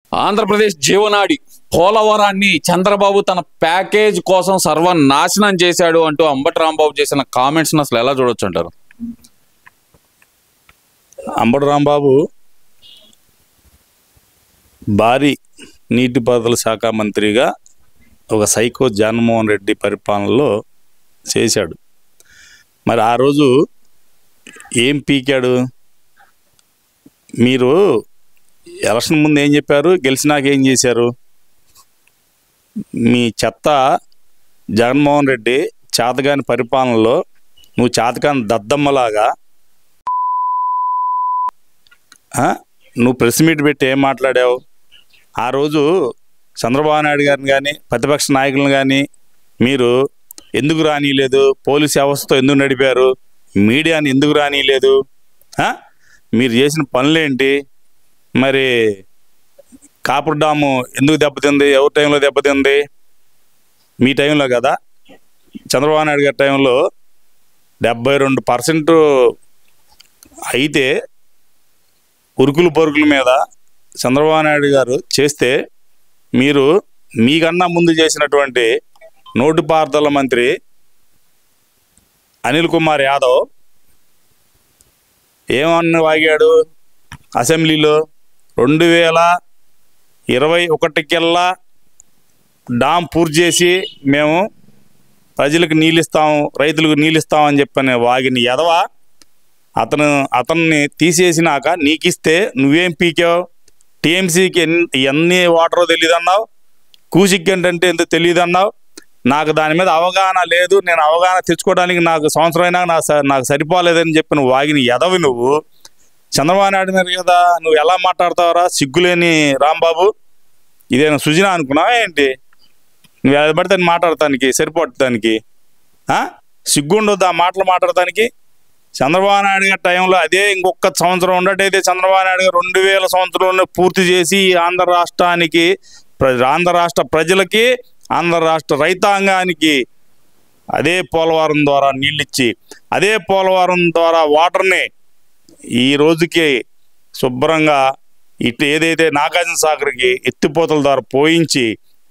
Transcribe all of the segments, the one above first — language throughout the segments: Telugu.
ఆంధ్రప్రదేశ్ జీవనాడి పోలవరాన్ని చంద్రబాబు తన ప్యాకేజ్ కోసం సర్వనాశనం చేశాడు అంటూ అంబటి రాంబాబు చేసిన కామెంట్స్ అసలు ఎలా చూడొచ్చు అంటారు అంబటి రాంబాబు భారీ నీటిపారుదల శాఖ మంత్రిగా ఒక సైకో జగన్మోహన్ రెడ్డి పరిపాలనలో చేశాడు మరి ఆ రోజు ఏం పీకాడు మీరు ఎలక్షన్ ముందు ఏం చెప్పారు గెలిచినాక ఏం చేశారు మీ చెత్త జగన్మోహన్ రెడ్డి చేతగాని పరిపాలనలో నువ్వు చేతగాని దద్దమ్మలాగా ఆ? నువ్వు ప్రెస్ మీట్ పెట్టి ఏం మాట్లాడావు ఆ రోజు చంద్రబాబు నాయుడు గారిని కానీ ప్రతిపక్ష నాయకులను కానీ మీరు ఎందుకు రానియలేదు పోలీస్ వ్యవస్థతో ఎందుకు నడిపారు మీడియాని ఎందుకు రానియలేదు ఆ? మీరు చేసిన పనులేంటి మరి కాపురు డాము ఎందుకు దెబ్బతింది ఎవరి టైంలో దెబ్బతింది మీ టైంలో కదా చంద్రబాబు నాయుడు గారి టైంలో డెబ్బై రెండు పర్సెంట్ అయితే ఉరుకులు పరుగుల మీద చంద్రబాబు నాయుడు గారు చేస్తే మీరు మీకన్నా ముందు చేసినటువంటి నోటిపారుదల మంత్రి అనిల్ కుమార్ యాదవ్ ఏమన్నా వాగాడు అసెంబ్లీలో రెండు వేల ఇరవై ఒకటికెల్లా డామ్ పూర్తి చేసి మేము ప్రజలకు నీళ్ళు ఇస్తాం రైతులకు నీళ్ళు ఇస్తామని చెప్పని వాగిన ఎదవా అతను అతన్ని తీసేసినాక నీకు ఇస్తే నువ్వేం పీకావు టీఎంసీకి ఎన్ని ఎన్ని వాటరో తెలియదు అన్నావు కూసిక్ ఏంటంటే ఎంత తెలియదు అన్నావు నాకు దాని మీద అవగాహన లేదు నేను అవగాహన తెచ్చుకోవడానికి నాకు సంవత్సరం అయినా నాకు స- నాకు సరిపోలేదని చెప్పి నువ్వు వాగిన ఎదవి నువ్వు చంద్రబాబు నాయుడు మీద కదా నువ్వు ఎలా మాట్లాడతావురా సిగ్గులేని రాంబాబు ఇదేనా సుజన అనుకున్నావా ఏంటి నువ్వు ఎలా పడితే అది మాట్లాడటానికి సరిపోవటానికి ఆ? సిగ్గుండొద్దు ఆ మాటలు మాట్లాడటానికి చంద్రబాబు నాయుడు గారి టైంలో అదే ఇంకొక సంవత్సరం ఉన్నట్టయితే చంద్రబాబు నాయుడు గారు రెండు వేల సంవత్సరంలో పూర్తి చేసి ఈ ఆంధ్ర రాష్ట్రానికి ప్ర- ఆంధ్ర రాష్ట్ర ప్రజలకి ఆంధ్ర రాష్ట్ర రైతాంగానికి అదే పోలవరం ద్వారా నీళ్ళిచ్చి అదే పోలవరం ద్వారా వాటర్ని ఈ రోజుకి శుభ్రంగా ఇటు ఏదైతే నాగార్జున సాగర్కి ఎత్తిపోతల ద్వారా పోయించి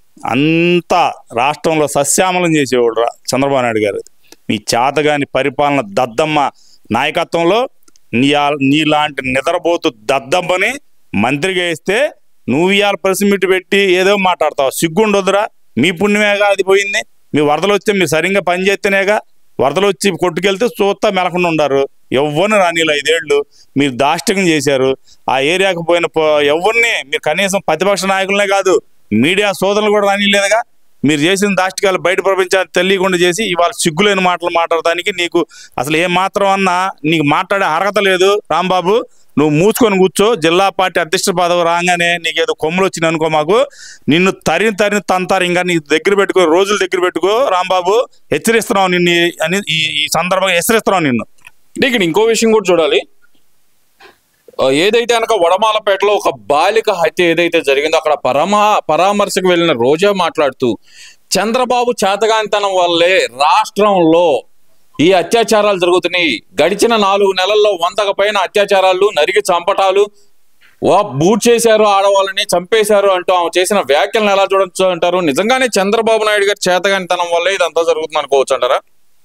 అంతా రాష్ట్రంలో సస్యామలం చేసేవాడు రా చంద్రబాబు నాయుడు గారు నీ చేతగాని పరిపాలన దద్దమ్మ నాయకత్వంలో నీ ఆ- నీలాంటి నిద్రపోతూ దద్దమ్మని మంత్రిగా ఇస్తే నువ్వు ఇవాళ ప్రెస్ మీట్ పెట్టి ఏదో మాట్లాడతావు సిగ్గుండొద్దురా మీ పుణ్యమేగా అది పోయింది మీ వరదలు వస్తే మీరు సరిగ్గా పని చేస్తేనేగా వరదలు వచ్చి కొట్టుకెళ్తే చూస్తా మెలకుండా ఉండారు ఎవరిని రానీళ్ళు ఐదేళ్లు మీరు దాష్టికం చేశారు ఆ ఏరియాకు పోయిన పో- ఎవరిని మీరు కనీసం ప్రతిపక్ష నాయకులనే కాదు మీడియా సోదరులు కూడా రానిలేదుగా మీరు చేసిన దాష్టికాలు బయట ప్రపంచానికి తెలియకుండా చేసి ఇవాళ సిగ్గులేని మాటలు మాట్లాడటానికి నీకు అసలు ఏ మాత్రం అన్నా నీకు మాట్లాడే అర్హత లేదు రాంబాబు నువ్వు మూసుకొని కూర్చో జిల్లా పార్టీ అధ్యక్ష పదవి రాగానే నీకు ఏదో కొమ్ములు వచ్చింది అనుకో మాకు నిన్ను తరిని తరిని తంతారు ఇంకా నీ దగ్గర పెట్టుకో రోజులు దగ్గర పెట్టుకో రాంబాబు హెచ్చరిస్తున్నావు నిన్ను అని ఈ ఈ సందర్భంగా హెచ్చరిస్తున్నావు నిన్ను అంటే ఇక్కడ ఇంకో విషయం కూడా చూడాలి ఆ, ఏదైతే కనుక వడమాలపేటలో ఒక బాలిక హత్య ఏదైతే జరిగిందో అక్కడ పరమా పరామర్శకు వెళ్ళిన రోజా మాట్లాడుతూ చంద్రబాబు చేతగానితనం వల్లే రాష్ట్రంలో ఈ అత్యాచారాలు జరుగుతున్నాయి గడిచిన నాలుగు నెలల్లో వందకు పైన అత్యాచారాలు నరికి చంపటాలు వా బూట్ చేశారు ఆడవాళ్ళని చంపేశారు అంటూ ఆమె చేసిన వ్యాఖ్యలను ఎలా చూడొచ్చు అంటారు నిజంగానే చంద్రబాబు నాయుడు గారి చేతగానితనం వల్లే ఇదంతా జరుగుతుంది అనుకోవచ్చు అంటారా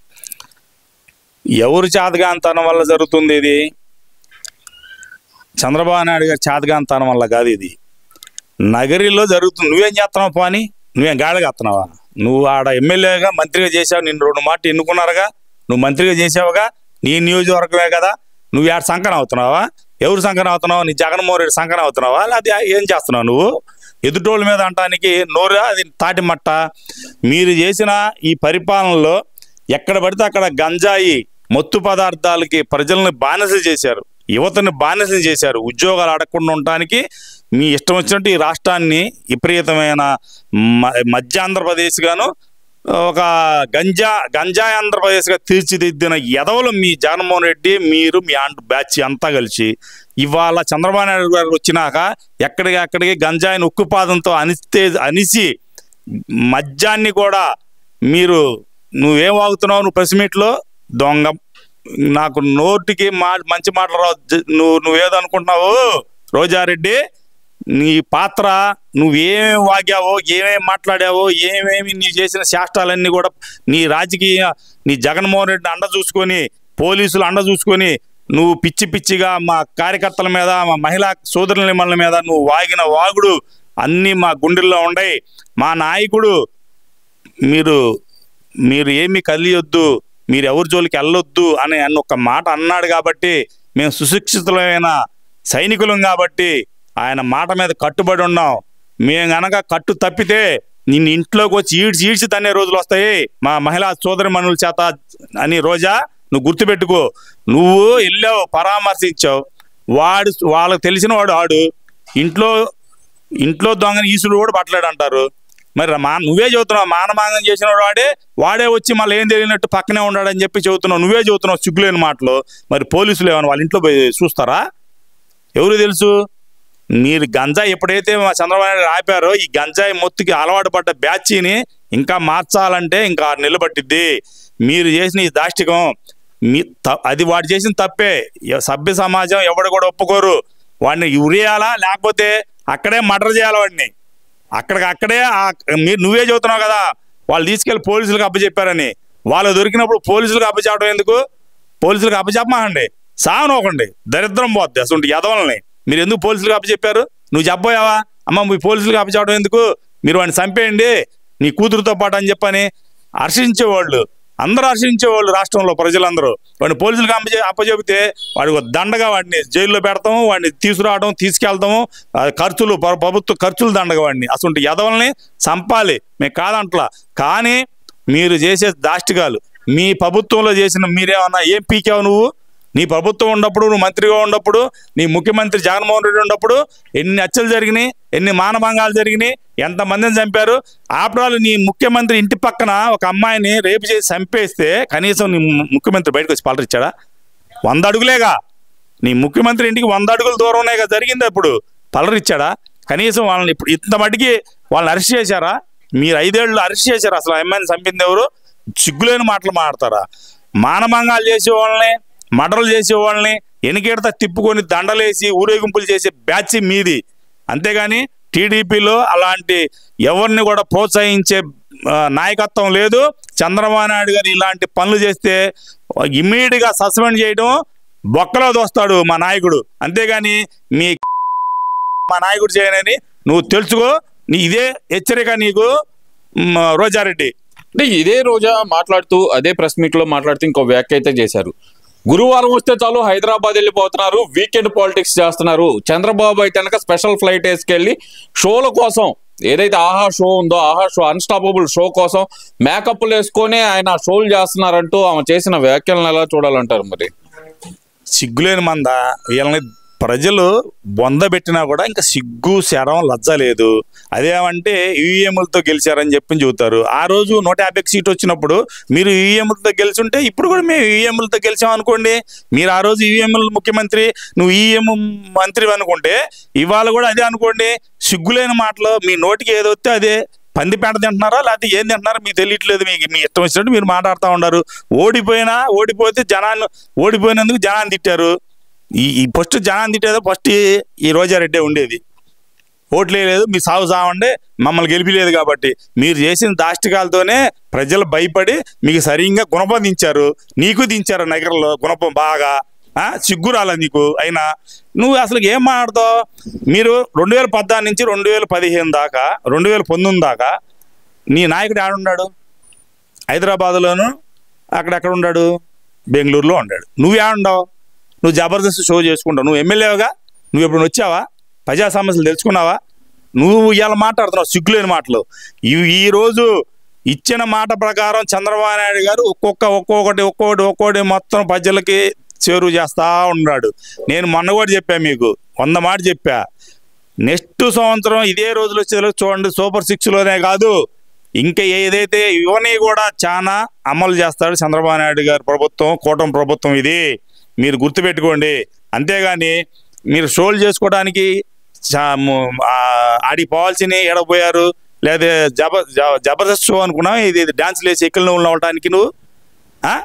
ఎవరు చేతగాంతనం వల్ల జరుగుతుంది ఇది చంద్రబాబు నాయుడు గారి చేతగాంతనం వల్ల కాదు ఇది నగరిలో జరుగుతుంది నువ్వేం చేస్తున్నావు పోని నువ్వేం గాడిగా వస్తున్నావా నువ్వు ఆడ ఎమ్మెల్యేగా మంత్రిగా చేసావు నిన్ను రెండు మాటలు ఎన్నుకున్నారుగా నువ్వు మంత్రిగా చేసావుగా నీ నియోజకవర్గమే కదా నువ్వు ఆడ సంకరం అవుతున్నావా ఎవరు సంకరం అవుతున్నావు నీ జగన్మోహన్ రెడ్డి సంకరం అవుతున్నావా లేదా ఏం చేస్తున్నావు నువ్వు ఎదుటోళ్ళ మీద అంటానికి నోరు అది తాటి మట్ట మీరు చేసిన ఈ పరిపాలనలో ఎక్కడ పడితే అక్కడ గంజాయి మత్తు పదార్థాలకి ప్రజల్ని బానిస చేశారు యువతని బానిస చేశారు ఉద్యోగాలు అడగకుండా ఉండటానికి మీ ఇష్టం వచ్చినట్టు ఈ రాష్ట్రాన్ని విపరీతమైన మ- మధ్య ఆంధ్రప్రదేశ్ గాను ఒక గంజా గంజాయి ఆంధ్రప్రదేశ్గా తీర్చిదిద్దిన ఎదవలు మీ జగన్మోహన్ రెడ్డి మీరు మీ ఆంట్ బ్యాచ్ అంతా కలిసి ఇవాళ చంద్రబాబు నాయుడు గారు వచ్చినాక ఎక్కడికి అక్కడికి గంజాయిని ఉక్కుపాదంతో అనిస్తే అనిసి మద్యాన్ని కూడా మీరు నువ్వేం వాగుతున్నావు నువ్వు ప్రెస్ మీట్లో దొంగ నాకు నోటికి మా మంచి మాటలు రావు జ- నువ్వు నువ్వేదో అనుకుంటున్నావు రోజారెడ్డి నీ పాత్ర నువ్వేమేమి వాగావో ఏమేమి మాట్లాడావో ఏమేమి నీ చేసిన శాస్త్రాలన్నీ కూడా నీ రాజకీయ నీ జగన్మోహన్ రెడ్డిని అండ చూసుకొని పోలీసులు అండ చూసుకొని నువ్వు పిచ్చి పిచ్చిగా మా కార్యకర్తల మీద మా మహిళా సోదరుల మన మీద నువ్వు వాగిన వాగుడు అన్నీ మా గుండెల్లో ఉండయి మా నాయకుడు మీరు మీరు ఏమి కలియొద్దు మీరు ఎవరి జోలికి వెళ్ళొద్దు అని అన్న ఒక మాట అన్నాడు కాబట్టి మేము సుశిక్షితులమైన సైనికులం కాబట్టి ఆయన మాట మీద కట్టుబడి ఉన్నాం మేము గనక కట్టు తప్పితే నిన్ను ఇంట్లోకి వచ్చి ఈడ్చి ఈడ్చి తన్నే రోజులు వస్తాయి మా మహిళా సోదరి మనుల చేత అని రోజా నువ్వు గుర్తుపెట్టుకో నువ్వు వెళ్ళావు పరామర్శించావు వాడు వాళ్ళకి తెలిసిన వాడు ఆడు ఇంట్లో ఇంట్లో దొంగని ఈసుడు కూడా పట్టలేడు అంటారు మరి మా నువ్వే చెబుతున్నావు మానమాంగం చేసిన వాడే వాడే వచ్చి మళ్ళీ ఏం తెలియనట్టు పక్కనే ఉన్నాడని చెప్పి చెబుతున్నావు నువ్వే చెబుతున్నావు సిగ్గులేని మాటలు మరి పోలీసులు ఏమైనా వాళ్ళ ఇంట్లో పోయి చూస్తారా ఎవరు తెలుసు మీరు గంజాయి ఎప్పుడైతే మా చంద్రబాబు నాయుడు ఆపారో ఈ గంజాయి మొత్తుకి అలవాటు పడ్డ బ్యాచీని ఇంకా మార్చాలంటే ఇంకా ఆరు నెలలు పట్టిద్ది మీరు చేసిన ఈ దాష్టికం మీ త- అది వాడు చేసిన తప్పే ఎ- సభ్య సమాజం ఎవడు కూడా ఒప్పుకోరు వాడిని ఉరేయాలా లేకపోతే అక్కడే మర్డర్ చేయాలి వాడిని అక్కడికి అక్కడే ఆ- మీరు నువ్వే చెబుతున్నావు కదా వాళ్ళు తీసుకెళ్లి పోలీసులకు అప్పచెప్పారని వాళ్ళు దొరికినప్పుడు పోలీసులకు అప్పచెప్పడం ఎందుకు పోలీసులకు అప్పచెప్పమాకండి సావనోకండి దరిద్రం పోద్ది అసలు యదవల్ని మీరు ఎందుకు పోలీసులకు అప్పచెప్పారు నువ్వు చెప్పబోయావా అమ్మ మీ పోలీసులకు అప్పచెప్పడం ఎందుకు మీరు వాడిని చంపేయండి నీ కూతురుతో పాటు అని చెప్పని హర్షించేవాళ్ళు అందరూ హర్షించేవాళ్ళు రాష్ట్రంలో ప్రజలందరూ వాడిని పోలీసులకు అప్పచె అప్పచెబితే వాడికి ఒక దండగా వాడిని జైల్లో పెడతాము వాడిని తీసుకురావడం తీసుకెళ్తాము ఆ ఖర్చులు ప్ర- ప్రభుత్వ ఖర్చులు దండగా వాడిని అసలు యదవల్ని చంపాలి మేము కాదంట్లా కానీ మీరు చేసే దాష్టికాలు మీ ప్రభుత్వంలో చేసిన మీరేమన్నా ఏం పీకావు నువ్వు నీ ప్రభుత్వం ఉన్నప్పుడు నువ్వు మంత్రిగా ఉన్నప్పుడు నీ ముఖ్యమంత్రి జగన్మోహన్ రెడ్డి ఉన్నప్పుడు ఎన్ని హత్యలు జరిగినాయి ఎన్ని మానభంగాలు జరిగినాయి ఎంతమందిని చంపారు ఆపడాలు నీ ముఖ్యమంత్రి ఇంటి పక్కన ఒక అమ్మాయిని రేపు చేసి చంపేస్తే కనీసం నీ ము- ముఖ్యమంత్రి బయటకు వచ్చి పలరిచ్చాడా వంద అడుగులేగా నీ ముఖ్యమంత్రి ఇంటికి వంద అడుగుల దూరంనేగా జరిగింది అప్పుడు పలరిచ్చాడా కనీసం వాళ్ళని ఇప్పుడు ఇంత మటుకి వాళ్ళని అరెస్ట్ చేశారా మీరు ఐదేళ్ళు అరెస్ట్ చేశారు అసలు ఆ అమ్మాయిని చంపింది ఎవరు సిగ్గులేని మాటలు మాడతారా మానభంగాలు చేసే వాళ్ళని మర్డర్లు చేసే వాళ్ళని ఎనికేడత తిప్పుకొని దండలేసి ఊరేగింపులు చేసే బ్యాచ్ మీది అంతేగాని టీడీపీలో అలాంటి ఎవరిని కూడా ప్రోత్సహించే ఆ, నాయకత్వం లేదు చంద్రబాబు నాయుడు గారు ఇలాంటి పనులు చేస్తే ఇమ్మీడియట్గా సస్పెండ్ చేయడం బొక్కలో దోస్తాడు మా నాయకుడు అంతేగాని మీ మా నాయకుడు చేయనని నువ్వు తెలుసుకో నీ ఇదే హెచ్చరిక నీకు మ్, రోజారెడ్డి అంటే ఇదే రోజా మాట్లాడుతూ అదే ప్రెస్ మీట్ లో మాట్లాడుతూ ఇంకో వ్యాఖ్య అయితే చేశారు గురువారం వస్తే చాలు హైదరాబాద్ వెళ్ళిపోతున్నారు వీకెండ్ పాలిటిక్స్ చేస్తున్నారు చంద్రబాబు అయితే కనుక స్పెషల్ ఫ్లైట్ వేసుకెళ్ళి షోల కోసం ఏదైతే ఆహా షో ఉందో ఆహా షో అన్స్టాపబుల్ షో కోసం మేకప్లు వేసుకొని ఆయన షోలు చేస్తున్నారంటూ ఆమె చేసిన వ్యాఖ్యలను ఎలా చూడాలంటారు మరి సిగ్గులేని మంద వీళ్ళని ప్రజలు బొంద పెట్టినా కూడా ఇంకా సిగ్గు శరం లజ్జ లేదు అదేమంటే ఈవీఎంలతో గెలిచారని చెప్పి చెబుతారు ఆ రోజు నూట యాభై సీట్ వచ్చినప్పుడు మీరు ఈవీఎంలతో గెలిచుంటే ఇప్పుడు కూడా మేము ఈవీఎంలతో గెలిచాం అనుకోండి మీరు ఆ రోజు ఈవీఎంల ముఖ్యమంత్రి నువ్వు ఈవీఎం మంత్రి అనుకుంటే ఇవాళ కూడా అదే అనుకోండి సిగ్గులేని మాటలు మీ నోటికి ఏదో వస్తే అదే పందిపేట తింటున్నారా లేకపోతే ఏం తింటున్నారో మీకు తెలియట్లేదు మీకు మీ ఇష్టం వచ్చినట్టు మీరు మాట్లాడుతూ ఉన్నారు ఓడిపోయినా ఓడిపోతే జనాన్ని ఓడిపోయినందుకు జనాన్ని తిట్టారు ఈ ఈ ఫస్ట్ జనాన్ని తిట్టేదో ఫస్ట్ ఈ- ఈ రోజారెడ్డే ఉండేది ఓట్లు వేయలేదు మీ సాగు సావండి మమ్మల్ని గెలిపిలేదు కాబట్టి మీరు చేసిన దాష్టికాలతోనే ప్రజలు భయపడి మీకు సరిగ్గా గుణపం దించారు నీకు దించారు నగరంలో గుణపం బాగా ఆ, సిగ్గు రాలే నీకు అయినా నువ్వు అసలు ఏం మాట్లాడతావు మీరు రెండు వేల పద్నాలుగు నుంచి రెండు వేల పదిహేను దాకా రెండు వేల పంతొమ్మిది దాకా నీ నాయకుడు ఆడున్నాడు హైదరాబాద్లోను అక్కడెక్కడ ఉన్నాడు బెంగళూరులో ఉన్నాడు నువ్వు ఏడున్నావు నువ్వు జబర్దస్త్ షో చేసుకుంటావు నువ్వు ఎమ్మెల్యేగా నువ్వు ఎప్పుడు వచ్చావా ప్రజా సమస్యలు తెలుసుకున్నావా నువ్వు ఇవాళ మాట్లాడుతున్నావు సిగ్గులేని మాటలు ఈ- ఈ రోజు ఇచ్చిన మాట ప్రకారం చంద్రబాబు నాయుడు గారు ఒక్కొక్క ఒక్కొక్కటి ఒక్కొక్కటి ఒక్కొక్కటి మొత్తం ప్రజలకి చేరువ చేస్తా ఉన్నాడు నేను మొన్న కూడా చెప్పా మీకు వంద మాట చెప్పా నెక్స్ట్ సంవత్సరం ఇదే రోజులు వచ్చే చూడండి సూపర్ సిక్స్ లోనే కాదు ఇంకా ఏదైతే ఇవన్నీ కూడా చాలా అమలు చేస్తాడు చంద్రబాబు నాయుడు గారి ప్రభుత్వం కూటమి ప్రభుత్వం ఇది మీరు గుర్తుపెట్టుకోండి అంతేగాని మీరు షోలు చేసుకోవడానికి చా- ము- ఆ, ఆడికి పోవాల్సిన ఎడపోయారు లేదా జబ జ- జబర్దస్త్ షో అనుకున్నావు ఇది డాన్స్ లేసి ఎక్కలు నువ్వు అవడానికి నువ్వు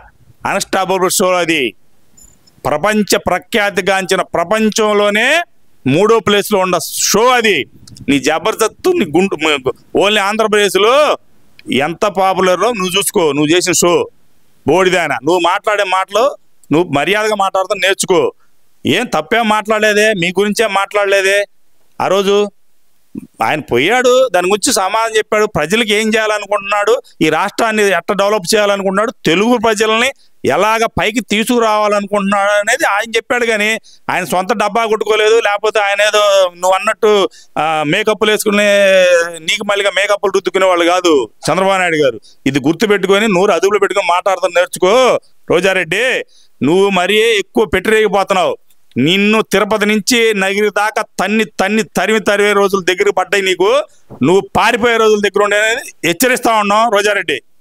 అన్స్టాపబుల్ షో అది ప్రపంచ ప్రఖ్యాతిగాంచిన ప్రపంచంలోనే మూడో ప్లేస్లో ఉన్న షో అది నీ జబర్దస్త్ నీ గుంటు ఓన్లీ ఆంధ్రప్రదేశ్లో ఎంత పాపులరో నువ్వు చూసుకో నువ్వు చేసిన షో బోడిదాన నువ్వు మాట్లాడే మాటలు నువ్వు మర్యాదగా మాట్లాడతావు నేర్చుకో ఏం తప్పేం మాట్లాడలేదే మీ గురించే మాట్లాడలేదే ఆ రోజు ఆయన పోయాడు దాని గురించి సమాధానం చెప్పాడు ప్రజలకు ఏం చేయాలనుకుంటున్నాడు ఈ రాష్ట్రాన్ని ఎట్ట డెవలప్ చేయాలనుకుంటున్నాడు తెలుగు ప్రజల్ని ఎలాగ పైకి తీసుకురావాలనుకుంటున్నాడు అనేది ఆయన చెప్పాడు కానీ ఆయన సొంత డబ్బా కొట్టుకోలేదు లేకపోతే ఆయన ఏదో నువ్వు అన్నట్టు ఆ, మేకప్లు వేసుకునే నీకు మళ్ళీగా మేకప్లు రుద్దుకునే వాళ్ళు కాదు చంద్రబాబు నాయుడు గారు ఇది గుర్తు పెట్టుకొని నూరు అదుపులో పెట్టుకొని మాట్లాడతాను నేర్చుకో రోజారెడ్డి నువ్వు మరీ ఎక్కువ పెట్టిరేగిపోతున్నావు నిన్ను తిరుపతి నుంచి నగిరి దాకా తన్ని తన్ని తరిమి తరివే రోజుల దగ్గర పడ్డాయి నీకు నువ్వు పారిపోయే రోజుల దగ్గర ఉండే హెచ్చరిస్తా ఉన్నావు రోజారెడ్డి